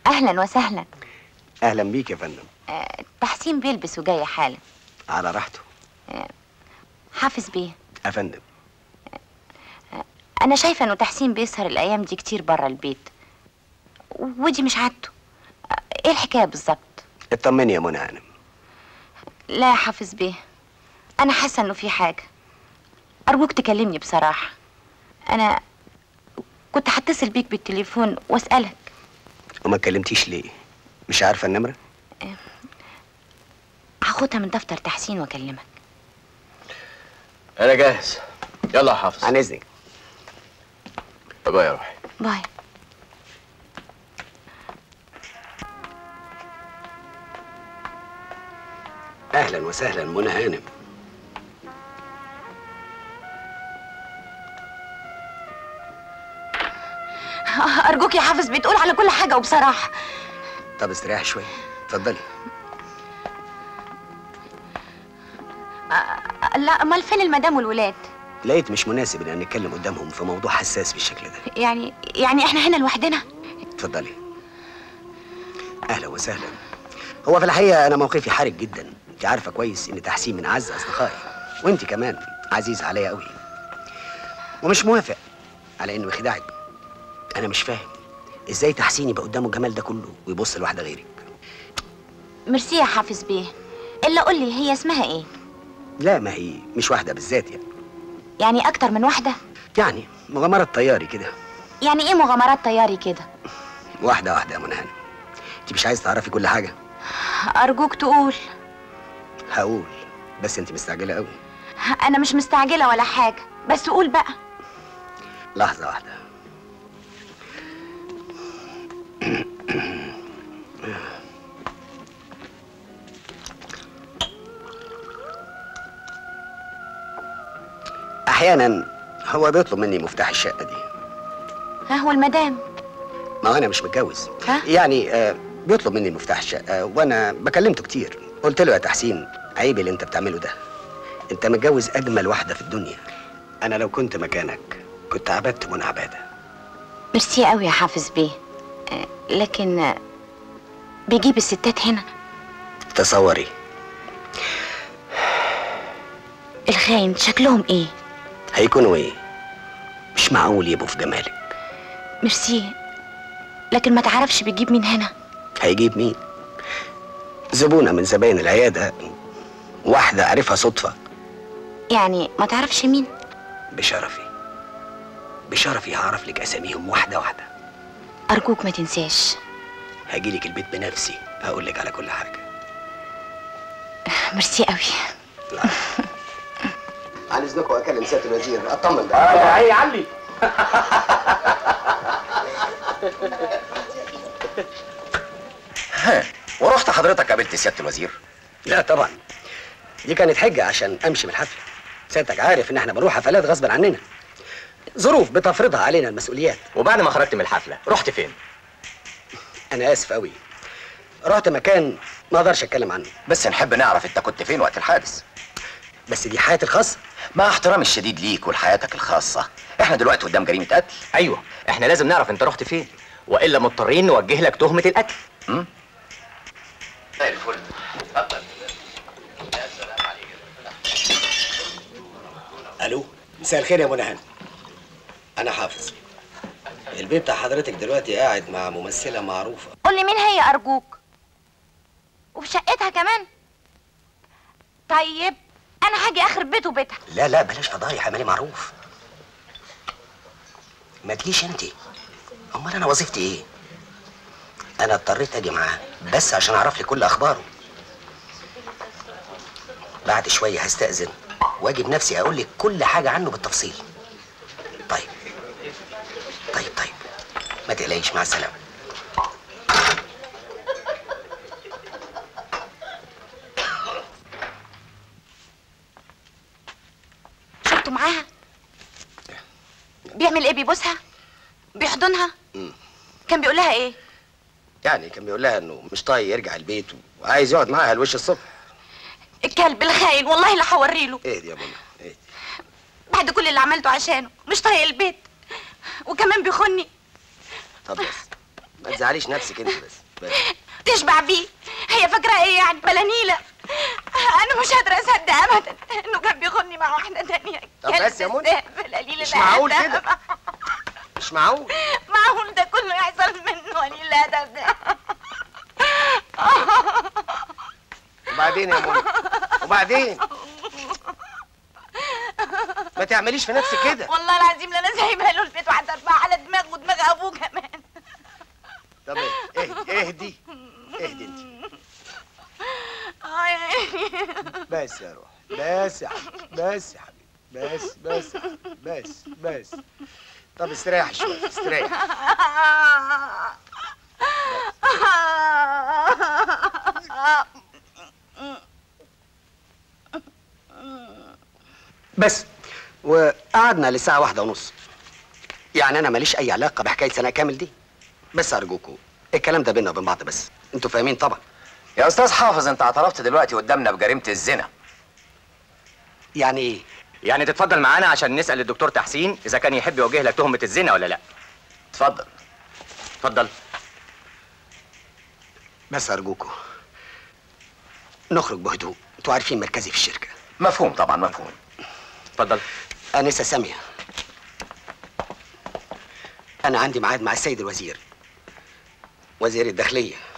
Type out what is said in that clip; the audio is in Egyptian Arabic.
اهلا وسهلا اهلا بيك يا فندم آه، تحسين بيلبس وجاي حالا على راحته حافظ بيه يا فندم انا شايفه انه تحسين بيسهر الايام دي كتير بره البيت ودي مش عادته آه، ايه الحكايه بالظبط اطمني يا منى هانم لا يا حافظ بيه انا حاسه انه في حاجه ارجوك تكلمني بصراحه انا كنت هتصل بيك بالتليفون واسالك وما اتكلمتيش ليه مش عارفه النمره هاخدها من دفتر تحسين واكلمك انا جاهز يلا يا حافظ عن اذنك باي يا روحي باي اهلا وسهلا منى هانم ارجوك يا حافظ بتقول على كل حاجه وبصراحه طب استريحي شويه اتفضلي آه، لا امال فين المدام والولاد لقيت مش مناسب ان نتكلم قدامهم في موضوع حساس بالشكل ده يعني يعني احنا هنا لوحدنا اتفضلي اهلا وسهلا هو في الحقيقه انا موقفي حرج جدا انت عارفه كويس ان تحسين من اعز اصدقائي وانت كمان عزيز عليا قوي ومش موافق على انه يخدعك انا مش فاهم ازاي تحسين يبقى قدامه الجمال ده كله ويبص لواحده غيرك ميرسي يا حافظ بيه الا قول لي هي اسمها ايه لا ما هي مش واحده بالذات يعني يعني اكتر من واحده يعني مغامره طياري كده يعني ايه مغامرات طياري كده واحده واحده يا منى هانم انت مش عايز تعرفي كل حاجه ارجوك تقول هقول بس انت مستعجله قوي انا مش مستعجله ولا حاجه بس قول بقى لحظه واحده احيانا هو بيطلب مني مفتاح الشقه دي ها هو المدام ما هو انا مش متجوز ها؟ يعني آه بيطلب مني مفتاح الشقه وانا بكلمته كتير قلت له يا تحسين عيب اللي انت بتعمله ده انت متجوز اجمل واحده في الدنيا انا لو كنت مكانك كنت عبدت منى عباده ميرسي قوي يا حافظ بيه آه، لكن آه، بيجيب الستات هنا تصوري الخاين شكلهم ايه هيكونوا ايه مش معقول يبقوا في جمالك ميرسي لكن ما تعرفش بيجيب مين هنا هيجيب مين زبونة من زباين العيادة واحدة عرفها صدفة يعني ما تعرفش مين بشرفي بشرفي هعرف لك أساميهم واحدة واحدة ارجوك ما تنساش هجيلك البيت بنفسي هقول لك على كل حاجة ميرسي قوي لا عن إذنكم أكلم سيادة الوزير أطمن بقى اه يا علي ورحت حضرتك قابلت سياده الوزير لا طبعا دي كانت حجة عشان أمشي من الحفلة سيادتك عارف إن إحنا بنروح حفلات غصب عننا ظروف بتفرضها علينا المسؤوليات وبعد ما خرجت من الحفله رحت فين أنا آسف أوي رحت مكان ما أقدرش أتكلم عنه بس نحب نعرف انت كنت فين وقت الحادث بس دي حياتي الخاصة مع احترامي الشديد ليك ولحياتك الخاصه احنا دلوقتي قدام جريمه قتل ايوه احنا لازم نعرف انت رحت فين والا مضطرين نوجه لك تهمه القتل زي الفل اتفضل الو مساء الخير يا منى هانم انا حافظ البيت بتاع حضرتك دلوقتي قاعد مع ممثله معروفه قول لي مين هي ارجوك وفي شقتها كمان طيب انا هاجي اخر بيته بيتها لا لا بلاش فضايح اعملي معروف ما تجيش انت امال انا وظيفتي ايه انا اضطريت اجي معاه بس عشان اعرف لي كل اخباره بعد شويه هستاذن واجي بنفسي اقول لك كل حاجه عنه بالتفصيل طيب طيب طيب ما تقلقيش مع السلامه شفتوا معاها بيعمل ايه بيبوسها بيحضنها مم. كان بيقول لها ايه يعني كان بيقول لها انه مش طايق يرجع البيت وعايز يقعد معاها الوش الصبح الكلب الخاين والله لا هوريله ايه يا منى ايه بعد كل اللي عملته عشانه مش طايق البيت وكمان بيخوني طب بس ما تزعليش نفسك انت بس, بس. تشبع بيه هي فاكره ايه يعني بلا نيله انا مش قادره اصدق ابدا انه كان بياخدني مع واحده تانية طب كلب بس يا منى. استهبل قليل مش الأدب. معقول كده. مش معقول معقول ده كله يحصل منه قليل الادب ده وبعدين يا منى وبعدين ما تعمليش في نفسك كده والله العظيم لا انا سايبها له البيت وهتربع على دماغه ودماغ ابوه كمان طب ايه اهدي اهدي اهدي انت آه يا عيني. بس يا روح بس يا حبيبي بس يا حبيبي بس بس يا حبيبي بس بس طب استريح شويه استريح بس وقعدنا لساعة واحدة ونص يعني أنا ماليش أي علاقة بحكاية سنة كامل دي بس أرجوكوا الكلام ده بينا وبين بعض بس أنتوا فاهمين طبعا يا استاذ حافظ انت اعترفت دلوقتي قدامنا بجريمه الزنا يعني إيه؟ يعني تتفضل معانا عشان نسال الدكتور تحسين اذا كان يحب يوجه لك تهمه الزنا ولا لا اتفضل اتفضل بس أرجوكوا نخرج بهدوء أنتوا عارفين مركزي في الشركة مفهوم طبعا مفهوم اتفضل أنسة سامية أنا عندي ميعاد مع السيد الوزير وزير الداخلية